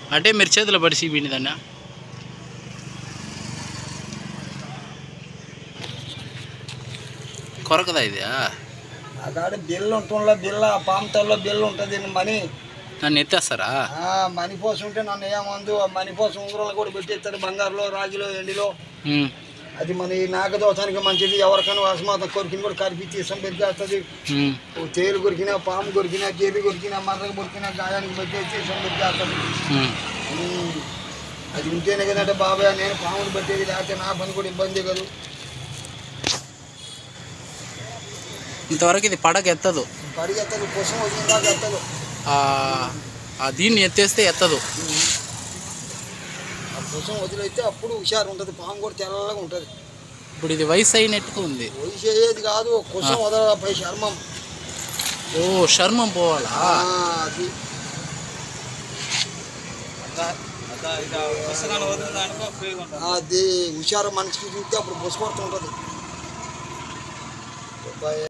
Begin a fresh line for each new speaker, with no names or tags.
అంటే మీరు చేతిలో పడిసి పిండిదన్నా కొరకదా ఇది
ఆ కాడ బిల్లు ఉంటుండో బిల్ల పామతల్లో బిల్లు ఉంటుంది మనీ
నన్ను ఎత్తేస్తారా
ఆ, మనీ పోసి ఉంటే నన్ను ఏమందు ఆ మనీ పోసి ఉంగరాలు కూడా పెట్టిస్తారు బంగారులో రాగిలో ఎండిలో
ఉమ్,
అది మన ఈ నాగదోషానికి మంచిది ఎవరికైనా అసమాతం కొరికిన కూడా కరిపించి ఇసం పెట్టేస్తుంది
ఉమ్,
ఓ తేలు కొరికినా పాము కొరికినా జెర్రి కొరికినా మర్ర కొరికినా గాయానికి పెట్టేసి ఇసం పెట్టేస్తుంది
ఉమ్.
ఉమ్. అది ఉంటేనే కదంటే బాబాయ్ నేను పాములు పెట్టేది లేకపోతే నా పని కూడా ఇబ్బంది కదా
ఇంతవరకు ఇది పడక ఎత్తదు
పరిగెత్తదు కోసం వచ్చిన దాకా ఎత్తదు
ఆ, ఆ దీన్ని ఎత్తేస్తే ఎత్తదు
ఆ కోసం వదిలేస్తే అప్పుడు హుషారు ఉంటుంది పాము కూడా తెల్లగా ఉంటుంది
ఇప్పుడు ఇది వయసు అయినట్టుగా ఉంది
వయసేది కాదు కుసం వదల పై చర్మం
ఓ చర్మం పోవాలా
ఆ, అది అది హుషారు మనిషికి చూస్తే అప్పుడు బుసపడుతుంటుంది